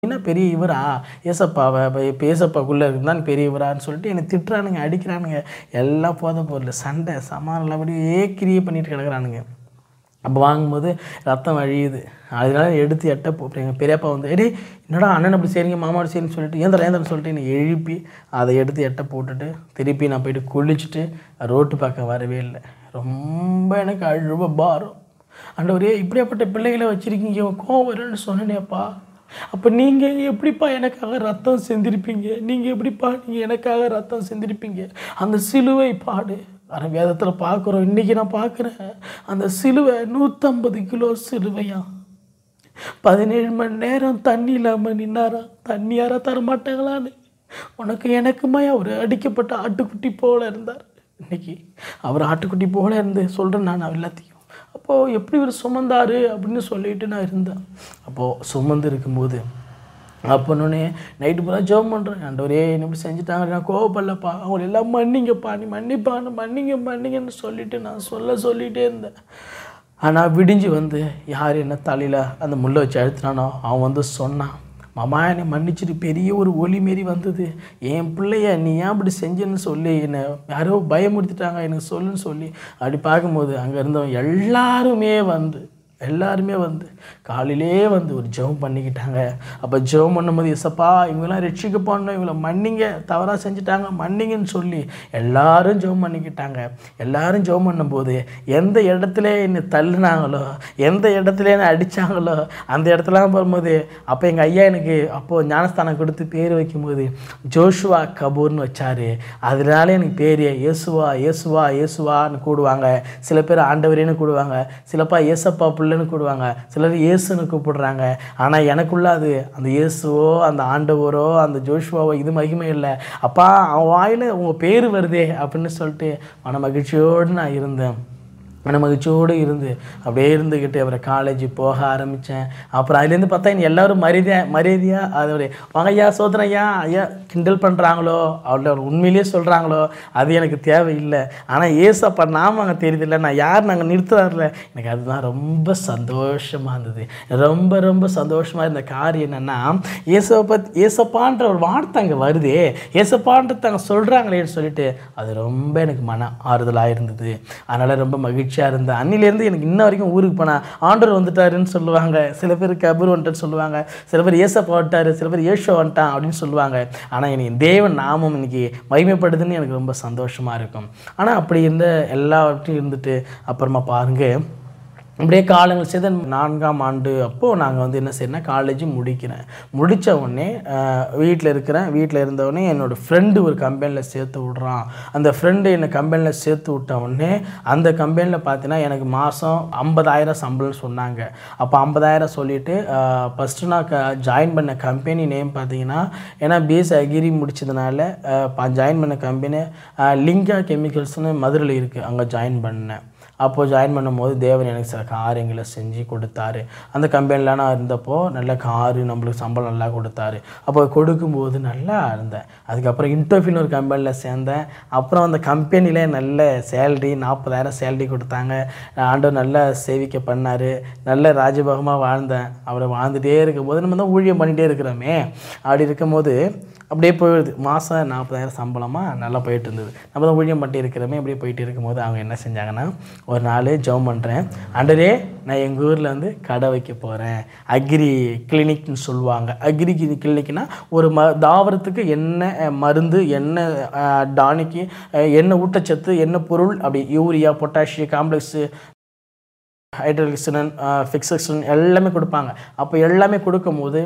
என்ன பெரிய இவரா ஏசப்பாவை இப்போ ஏசப்பாக்குள்ளே இருந்தால் பெரிய இவரான்னு சொல்லிட்டு என்னை திட்டுறானுங்க அடிக்கிறானுங்க எல்லாம் போத பொருள் சண்டை சமாளில் அப்படியே கிரியை பண்ணிட்டு கிடக்குறானுங்க அப்போ வாங்கும்போது ரத்தம் வழியுது அதனால எடுத்து எட்ட போகிறேங்க பெரியப்பா வந்து எடே என்னடா அண்ணன் அப்படி சரிங்க மாமா அப்படி சரின்னு சொல்லிட்டு ஏந்திர ஏந்திரன்னு சொல்லிட்டு என்னை எழுப்பி அதை எடுத்து எட்ட போட்டுட்டு திருப்பி நான் போயிட்டு குளிச்சுட்டு ரோட்டு பக்கம் வரவே இல்லை ரொம்ப எனக்கு அழுவ பாரம் ஆண்டவரே இப்படியாப்பட்ட பிள்ளைகளை வச்சுருக்கீங்க கோவம் வரும்னு சொன்னேனேப்பா அப்போ நீங்கள் எப்படிப்பா எனக்காக ரத்தம் செஞ்சிருப்பீங்க நீங்கள் எப்படிப்பா நீங்கள் எனக்காக ரத்தம் செஞ்சிருப்பீங்க அந்த சிலுவை பாடு வர வேதத்தில் பார்க்குறோம் இன்றைக்கி நான் பார்க்குறேன் அந்த சிலுவை நூற்றம்பது கிலோ சிலுவையா பதினேழு மணி நேரம் தண்ணி இல்லாமல் நின்னாரா தண்ணி யாரா தர மாட்டாங்களான்னு உனக்கு எனக்குமா அவர் அடிக்கப்பட்ட ஆட்டுக்குட்டி போல இருந்தார் இன்னைக்கு அவர் ஆட்டுக்குட்டி போல இருந்து சொல்கிறேன் நான் எல்லாத்தையும் அப்போது எப்படி இவர் சுமந்தாரு அப்படின்னு சொல்லிட்டு நான் இருந்தேன் அப்போது சுமந்து இருக்கும்போது அப்போனோடனே நைட்டு பூரா ஜெபம் பண்ணுறேன் ஆண்டவரே என்ன இப்படி செஞ்சுட்டாங்க நான் கோவப்படலப்பா அவங்கள எல்லாம் மன்னிங்கப்பா நீ மன்னிப்பான்னு மன்னிங்க மன்னிங்கன்னு சொல்லிட்டு நான் சொல்ல சொல்லிகிட்டே இருந்தேன் ஆனால் விடிஞ்சு வந்து யார் என்ன தலையில் அந்த முள்ளை வச்சு அழுத்தினானோ அவன் வந்து சொன்னான் மாமா என்னை மன்னிச்சிட்டு பெரிய ஒரு ஒளி மாரி வந்தது என் பிள்ளைய நீ ஏன் அப்படி செஞ்சேன்னு சொல்லி என்னை யாரோ பயமுறுத்திட்டாங்க எனக்கு சொல்லுன்னு சொல்லி அப்படி பார்க்கும்போது அங்கே இருந்தவன் எல்லாருமே வந்து எல்லாருமே வந்து காலையிலே வந்து ஒரு ஜெபம் பண்ணிக்கிட்டாங்க அப்போ ஜெபம் பண்ணும்போது எசப்பா இவங்கெல்லாம் ரட்சிக்க போடணும் இவங்களை மன்னிங்க தவறாக செஞ்சுட்டாங்க மன்னிங்கன்னு சொல்லி எல்லாரும் ஜெபம் பண்ணிக்கிட்டாங்க எல்லாரும் ஜெபம் பண்ணும்போது எந்த இடத்துல என்னை தள்ளுனாங்களோ எந்த இடத்துல என்னை அடித்தாங்களோ அந்த இடத்துலாம் போகும்போது அப்போ எங்கள் ஐயா எனக்கு அப்போது ஞானஸ்தானம் கொடுத்து பேர் வைக்கும்போது ஜோஷுவா கபூர்னு வச்சார் அதனால எனக்கு பேர் இயேசுவா இயேசுவா இயேசுவான்னு கூடுவாங்க சில பேர் ஆண்டவரேன்னு கூடுவாங்க சிலப்பா இயேசப்பா பிள்ளைன்னு கூடுவாங்க சிலர் இயேசுன்னு கூப்பிடுறாங்க ஆனால் எனக்குள்ள அது அந்த இயேசுவோ அந்த ஆண்டவரோ அந்த ஜோஷுவாவோ இது மகிமை இல்லை அப்பா அவன் வாயில் உங்கள் பேர் வருதே அப்படின்னு சொல்லிட்டு மன மகிழ்ச்சியோடு நான் இருந்தேன் மன மகிழ்ச்சியோடு இருந்து அப்படியே இருந்துக்கிட்டு அப்புறம் காலேஜ் போக ஆரம்பித்தேன் அப்புறம் அதுலேருந்து பார்த்தா இனி எல்லோரும் மரியாதை மரியாதையாக அதோடைய வாங்க ஐயா சோதனை ஐயா ஐயா கிண்டல் பண்ணுறாங்களோ அவள உண்மையிலேயே சொல்கிறாங்களோ அது எனக்கு தேவையில்லை ஆனால் ஏசப்பா நாம அங்கே தெரியுதில்ல நான் யார் நாங்கள் நிறுத்துறாருல எனக்கு அதுதான் ரொம்ப சந்தோஷமாக இருந்தது ரொம்ப ரொம்ப சந்தோஷமாக இருந்த காரியம் என்னென்னா ஏசப்பா ஏசப்பான்ற ஒரு வார்த்தை அங்கே வருதே ஏசப்பான்றது அங்கே சொல்கிறாங்களேன்னு சொல்லிட்டு அது ரொம்ப எனக்கு மன ஆறுதலாக இருந்தது அதனால் ரொம்ப மகிழ்ச்சியாக இருந்தேன் அன்னிலேருந்து எனக்கு இன்ன வரைக்கும் ஊருக்கு போனால் ஆண்டவர் வந்துட்டாருன்னு சொல்லுவாங்க சில பேர் கபூர் வந்துட்டான்னு சொல்லுவாங்க சில பேர் ஏசப்பா வந்துட்டாரு சில பேர் ஏஷோ வந்துட்டான் அப்படின்னு சொல்லுவாங்க ஆனால் எனக்கு தேவன் நாமம் இன்னைக்கு மகிமைப்படுதுன்னு எனக்கு ரொம்ப சந்தோஷமாக இருக்கும் ஆனால் அப்படி இருந்த எல்லாவற்றையும் இருந்துட்டு அப்புறமா பாருங்கள் அப்படியே காலங்கள் செய்த நான்காம் ஆண்டு அப்போது நாங்கள் வந்து என்ன செய்யணும் காலேஜ் முடிக்கிறேன் முடித்த உடனே வீட்டில் இருக்கிறேன் வீட்டில் இருந்தவுடனே என்னோடய ஃப்ரெண்டு ஒரு கம்பெனியில் சேர்த்து விட்றான் அந்த ஃப்ரெண்டு என்னை கம்பெனியில் சேர்த்து விட்ட உடனே அந்த கம்பெனியில் பார்த்தீங்கன்னா எனக்கு மாதம் ஐம்பதாயிரம் சம்பளம் சொன்னாங்க அப்போ ஐம்பதாயிரம் சொல்லிவிட்டு ஃபஸ்ட்டு நான் க ஜாயின் பண்ண கம்பெனி நேம் பார்த்தீங்கன்னா ஏன்னா பிஎஸ் அகிரி முடிச்சதுனால ஜாயின் பண்ண கம்பெனி லிங்கா கெமிக்கல்ஸ்னு மதுரையில் இருக்குது அங்கே ஜாயின் பண்ணேன் அப்போது ஜாயின் பண்ணும்போது தேவன் எனக்கு சில காரியங்களை செஞ்சு கொடுத்தாரு அந்த கம்பெனியில் நான் இருந்தப்போ நல்ல காரு நம்மளுக்கு சம்பளம் நல்லா கொடுத்தாரு அப்போ கொடுக்கும்போது நல்லா இருந்தேன் அதுக்கப்புறம் இன்டர்வியூன்னு ஒரு கம்பெனியில் சேர்ந்தேன் அப்புறம் அந்த கம்பெனியில் நல்ல சேல்ரி நாற்பதாயிரம் சேல்ரி கொடுத்தாங்க ஆண்டவர் நல்லா சேவிக்க பண்ணார் நல்ல ராஜபகமாக வாழ்ந்தேன் அவரை வாழ்ந்துகிட்டே இருக்கும்போது நம்ம தான் ஊழியம் பண்ணிகிட்டே இருக்கிறோமே அப்படி இருக்கும்போது அப்படியே போயிடுது மாதம் நாற்பதாயிரம் சம்பளமாக நல்லா போயிட்டு இருந்தது நம்ம தான் ஊழியம் பண்ணிட்டு இருக்கிறோமே அப்படியே போயிட்டு இருக்கும்போது அவங்க என்ன செஞ்சாங்கன்னா ஒரு நாள் ஜெபம் பண்ணுறேன் அண்டரே நான் எங்கள் ஊரில் வந்து கடை வைக்க போகிறேன் அக்ரி கிளினிக்னு சொல்லுவாங்க அக்ரி கிளினிக்னா ஒரு ம தாவரத்துக்கு என்ன மருந்து என்ன டானிக்கு என்ன ஊட்டச்சத்து என்ன பொருள் அப்படி யூரியா பொட்டாசியம் காம்ப்ளெக்ஸு ஹைட்ரலிக்சனன் ஃபிக்ஸக்சன் எல்லாமே கொடுப்பாங்க அப்போ எல்லாமே கொடுக்கும்போது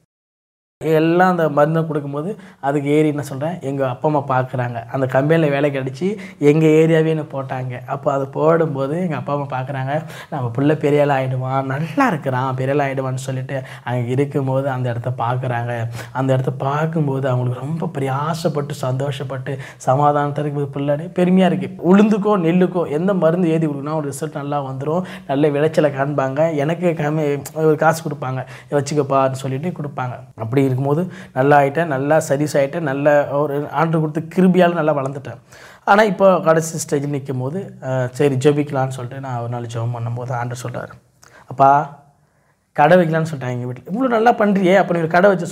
எல்லாம் அந்த மருந்தை கொடுக்கும்போது அதுக்கு ஏறி என்ன சொல்கிறேன் எங்கள் அப்பா அம்மா பார்க்குறாங்க அந்த கம்பெனியில் வேலை கிடச்சி எங்கள் ஏரியாவே என்ன போட்டாங்க அப்போ அது போடும்போது எங்கள் அப்பா அம்மா பார்க்குறாங்க நம்ம பிள்ளை பெரியாள் ஆகிடுவான் நல்லா இருக்கிறான் பெரியாள் ஆகிடுவான்னு சொல்லிட்டு அங்கே இருக்கும்போது அந்த இடத்த பார்க்குறாங்க அந்த இடத்த பார்க்கும்போது அவங்களுக்கு ரொம்ப பெரிய ஆசைப்பட்டு சந்தோஷப்பட்டு சமாதானத்தில் இருக்கும்போது பிள்ளை பெருமையாக இருக்குது உளுந்துக்கோ நெல்லுக்கோ எந்த மருந்து ஏதி கொடுக்கணும் ஒரு ரிசல்ட் நல்லா வந்துடும் நல்ல விளைச்சலை காண்பாங்க எனக்கு கம்மி ஒரு காசு கொடுப்பாங்க வச்சுக்கப்பான்னு சொல்லிட்டு கொடுப்பாங்க அப்படி இருக்கும்போது நல்லா ஆகிட்டேன் நல்லா சர்வீஸ் ஆகிட்டேன் நல்ல ஒரு ஆண்டு கொடுத்து கிருபியால் நல்லா வளர்ந்துட்டேன் ஆனால் இப்போ கடைசி ஸ்டேஜில் நிற்கும் போது சரி ஜெபிக்கலான்னு சொல்லிட்டு நான் ஒரு நாள் ஜெபம் பண்ணும்போது ஆண்டு சொல்கிறார் அப்பா கடை வைக்கலான்னு சொல்லிட்டாங்க எங்கள் வீட்டில் இவ்வளோ நல்லா பண்ணுறியே அப்போ நீ ஒரு கடை வச்சு